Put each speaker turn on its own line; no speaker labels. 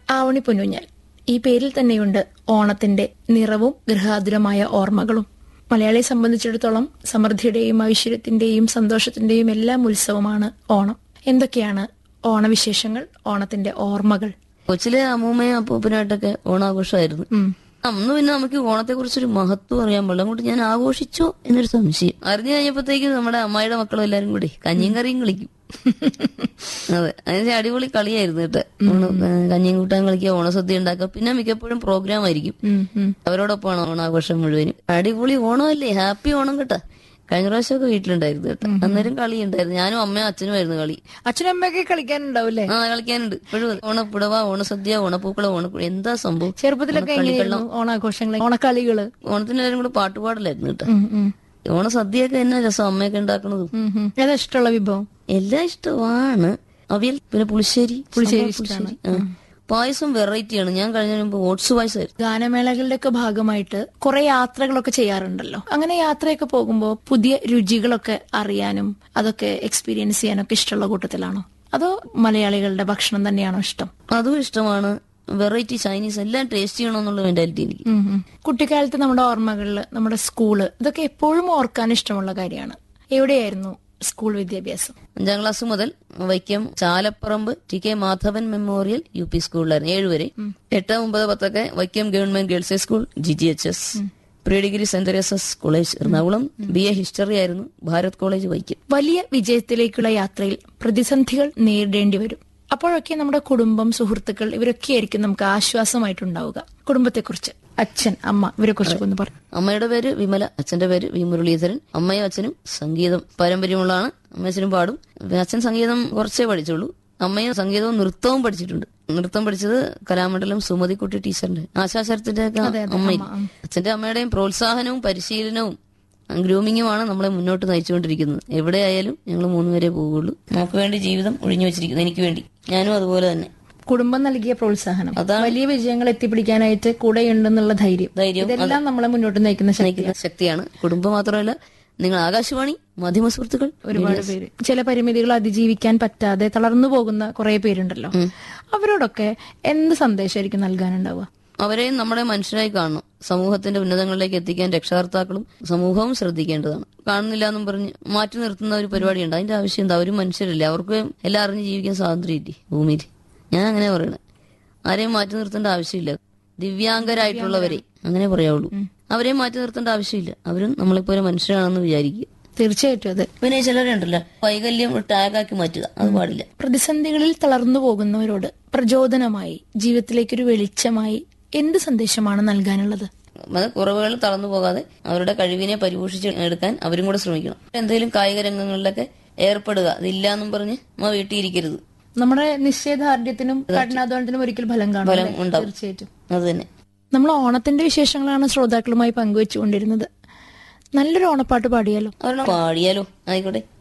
ആവണി പൊന്നൂഞ്ഞാൽ ഈ പേരിൽ തന്നെയുണ്ട് ഓണത്തിന്റെ നിറവും ഗൃഹാതുരമായ ഓർമ്മകളും മലയാളിയെ സംബന്ധിച്ചിടത്തോളം സമൃദ്ധിയുടെയും ഐശ്വര്യത്തിന്റെയും സന്തോഷത്തിന്റെയും എല്ലാം ഉത്സവമാണ് ഓണം എന്തൊക്കെയാണ് ഓണവിശേഷങ്ങൾ ഓണത്തിന്റെ ഓർമ്മകൾ
കൊച്ചിലെ അമ്മൂമ്മയും അപ്പൂപ്പനായിട്ടൊക്കെ ഓണാഘോഷമായിരുന്നു
ഉം.
അന്ന് പിന്നെ നമുക്ക് ഓണത്തെ കുറിച്ചൊരു മഹത്വം അറിയാൻ പാടില്ല അങ്ങോട്ട് ഞാൻ ആഘോഷിച്ചോ എന്നൊരു സംശയം അറിഞ്ഞു കഴിഞ്ഞപ്പോഴത്തേക്കും നമ്മുടെ അമ്മായിയുടെ മക്കളും എല്ലാരും കൂടി കഞ്ഞിയും കറിയും കളിക്കും അതെ അതിന് അടിപൊളി കളിയായിരുന്നു കേട്ടോ ഓണം, ഏ, കഞ്ഞിയും കൂട്ടാൻ കളിക്കുക ഓണസദ്യ ഉണ്ടാക്കുക പിന്നെ മിക്കപ്പോഴും പ്രോഗ്രാം ആയിരിക്കും
ഉം, ഉം.
അവരോടൊപ്പമാണ് ഓണാഘോഷം മുഴുവനും അടിപൊളി ഓണമല്ലേ ഹാപ്പി ഓണം കേട്ടാ കഴിഞ്ഞ പ്രാവശ്യമൊക്കെ വീട്ടിലുണ്ടായിരുന്നു കേട്ടോ അന്നേരം കളി ഉണ്ടായിരുന്നു ഞാനും അമ്മയും അച്ഛനുമായിരുന്നു കളി
അച്ഛനും അമ്മയൊക്കെ കളിക്കാനുണ്ടാവൂലേ
ആ കളിക്കാനുണ്ട് ഇപ്പോഴും ഓണപ്പുടവ ഓണസദ്യ ഓണപ്പൂക്കളം ഓണക്കുഴി എന്താ സംഭവം
ചെറുപ്പത്തിലൊക്കെ എങ്ങനെയായിരുന്നു ഓണാഘോഷങ്ങൾ ഓണക്കളികള്
ഓണത്തിന് എല്ലാവരും കൂടെ പാട്ടുപാടലായിരുന്നു കേട്ടോ
ഉം, ഉം.
ഓണസദ്യയൊക്കെ എന്നാ രസം അമ്മയൊക്കെ ഉണ്ടാക്കണതും
ഉം, ഉം. ഏതാ ഇഷ്ടമുള്ള വിഭവം
എല്ലാം ഇഷ്ടമാണ് അവിയൽ പിന്നെ പുളിശ്ശേരി
പുളിശ്ശേരി
സാമ്പാർ പുളിശ്ശേരി ആ. പായസം വെറൈറ്റിയാണ് ഞാൻ കഴിഞ്ഞ മുമ്പ് ഓട്സ് പായസമായിരുന്നു
ഗാനമേളകളുടെ ഒക്കെ ഭാഗമായിട്ട് കുറെ യാത്രകളൊക്കെ ചെയ്യാറുണ്ടല്ലോ അങ്ങനെ യാത്രയൊക്കെ പോകുമ്പോൾ പുതിയ രുചികളൊക്കെ അറിയാനും അതൊക്കെ എക്സ്പീരിയൻസ് ചെയ്യാനൊക്കെ ഇഷ്ടമുള്ള കൂട്ടത്തിലാണോ അതോ മലയാളികളുടെ ഭക്ഷണം തന്നെയാണോ ഇഷ്ടം
അതും ഇഷ്ടമാണ് വെറൈറ്റി ചൈനീസ് എല്ലാം ടേസ്റ്റ് ചെയ്യണമെന്നുള്ള മെന്റാലിറ്റി എനിക്ക്
ഉം ഉം. കുട്ടിക്കാലത്ത് നമ്മുടെ ഓർമ്മകളിൽ നമ്മുടെ സ്കൂള് ഇതൊക്കെ എപ്പോഴും ഓർക്കാൻ ഇഷ്ടമുള്ള കാര്യമാണ് എവിടെയായിരുന്നു സ്കൂൾ വിദ്യാഭ്യാസം
അഞ്ചാം ക്ലാസ് മുതൽ Vaikom Chalapparambu T K Madhavan memorial U P സ്കൂളിലായിരുന്നു ഏഴുവരെ എട്ട് ഒമ്പത് പത്തൊക്കെ Vaikom government girls high school G G H S pre degree Saint Teresa's college Ernakulam B A history ആയിരുന്നു ഭാരത് കോളേജ് വൈക്കം
വലിയ വിജയത്തിലേക്കുള്ള യാത്രയിൽ പ്രതിസന്ധികൾ നേരിടേണ്ടി വരും അപ്പോഴൊക്കെ നമ്മുടെ കുടുംബം സുഹൃത്തുക്കൾ ഇവരൊക്കെ ആയിരിക്കും നമുക്ക് ആശ്വാസമായിട്ടുണ്ടാവുക കുടുംബത്തെക്കുറിച്ച് അച്ഛൻ അമ്മ ഇവരെ കുറിച്ചൊക്കെ ഒന്ന് പറഞ്ഞു
അമ്മയുടെ പേര് വിമല അച്ഛന്റെ പേര് വി മുരളീധരൻ അമ്മയും അച്ഛനും സംഗീതം പാരമ്പര്യമുള്ളതാണ് അമ്മ അച്ഛനും പാടും അച്ഛൻ സംഗീതം കുറച്ചേ പഠിച്ചുള്ളൂ അമ്മയും സംഗീതവും നൃത്തവും പഠിച്ചിട്ടുണ്ട് നൃത്തം പഠിച്ചത് കലാമണ്ഡലം സുമതിക്കുട്ടി ടീച്ചറിന്റെ ആശാശരത്തിന്റെ ഒക്കെ അമ്മയിൽ അച്ഛന്റെ അമ്മയുടെയും പ്രോത്സാഹനവും പരിശീലനവും ഗ്രൂമിങ്ങുമാണ് നമ്മളെ മുന്നോട്ട് നയിച്ചുകൊണ്ടിരിക്കുന്നത് എവിടെയായാലും ഞങ്ങൾ മൂന്നുപേരെ പോവുകയുള്ളൂ നമുക്ക് വേണ്ടി ജീവിതം ഒഴിഞ്ഞു വെച്ചിരിക്കുന്നു എനിക്ക് വേണ്ടി ഞാനും അതുപോലെ തന്നെ
കുടുംബം നൽകിയ പ്രോത്സാഹനം
അതാണ്.
വലിയ വിജയങ്ങൾ എത്തിപ്പിടിക്കാനായിട്ട് കൂടെയുണ്ടെന്നുള്ള ധൈര്യം
ധൈര്യം,
ഇതെല്ലാം നമ്മളെ മുന്നോട്ട് നയിക്കുന്ന ശക്തി
നയിക്കുന്ന ശക്തിയാണ് കുടുംബം മാത്രമല്ല നിങ്ങൾ ആകാശവാണി മാധ്യമ സുഹൃത്തുക്കൾ
ഒരുപാട് പേര് ചില പരിമിതികൾ അതിജീവിക്കാൻ പറ്റാതെ തളർന്നു പോകുന്ന കുറെ പേരുണ്ടല്ലോ അവരോടൊക്കെ എന്ത് സന്ദേശമായിരിക്കും നൽകാനുണ്ടാവുക
അവരെയും നമ്മുടെ മനുഷ്യരായി കാണണം സമൂഹത്തിന്റെ ഉന്നതങ്ങളിലേക്ക് എത്തിക്കാൻ രക്ഷകർത്താക്കളും സമൂഹവും ശ്രദ്ധിക്കേണ്ടതാണ് കാണുന്നില്ല എന്നും പറഞ്ഞ് മാറ്റി നിർത്തുന്ന ഒരു പരിപാടിയുണ്ട് അതിന്റെ ആവശ്യം എന്താ അവരും മനുഷ്യരല്ലേ അവർക്ക് എല്ലാം അറിഞ്ഞ് ജീവിക്കാൻ സ്വാതന്ത്ര്യമില്ലേ ഭൂമിയിൽ ഞാൻ അങ്ങനെ പറയണേ ആരെയും മാറ്റി നിർത്തേണ്ട ആവശ്യമില്ല ദിവ്യാംഗരായിട്ടുള്ളവരെ അങ്ങനെ പറയാവുള്ളൂ അവരെയും മാറ്റി നിർത്തേണ്ട ആവശ്യമില്ല അവരും നമ്മളെപ്പോലെ മനുഷ്യരാണെന്ന് വിചാരിക്കുക
തീർച്ചയായിട്ടും അത്
പിന്നെ ചിലരുണ്ടല്ലോ വൈകല്യം ടാഗാക്കി മാറ്റുക അത് പാടില്ല
പ്രതിസന്ധികളിൽ തളർന്നു പോകുന്നവരോട് പ്രചോദനമായി ജീവിതത്തിലേക്കൊരു വെളിച്ചമായി എന്ത് സന്ദേശമാണ് നൽകാനുള്ളത്
അത് കുറവുകൾ തളർന്നു പോകാതെ അവരുടെ കഴിവിനെ പരിപോഷിച്ച് എടുക്കാൻ അവരും കൂടെ ശ്രമിക്കണം എന്തെങ്കിലും കായിക രംഗങ്ങളിലൊക്കെ ഏർപ്പെടുക അതില്ല എന്നും പറഞ്ഞ് നമ്മ വീട്ടിയിരിക്കരുത്
നമ്മുടെ നിശ്ചയദാർഢ്യത്തിനും കഠിനാധ്വാനത്തിനും ഒരിക്കൽ ഫലം കാണും
ഫലം
അല്ലേ?
ഉണ്ടാവും.
തീർച്ചയായിട്ടും
അത് തന്നെ
നമ്മൾ ഓണത്തിന്റെ വിശേഷങ്ങളാണ് ശ്രോതാക്കളുമായി പങ്കുവെച്ചുകൊണ്ടിരുന്നത് നല്ലൊരു ഓണപ്പാട്ട് പാടിയാലോ
അവരുടെ പാടിയാലോ ആയിക്കോട്ടെ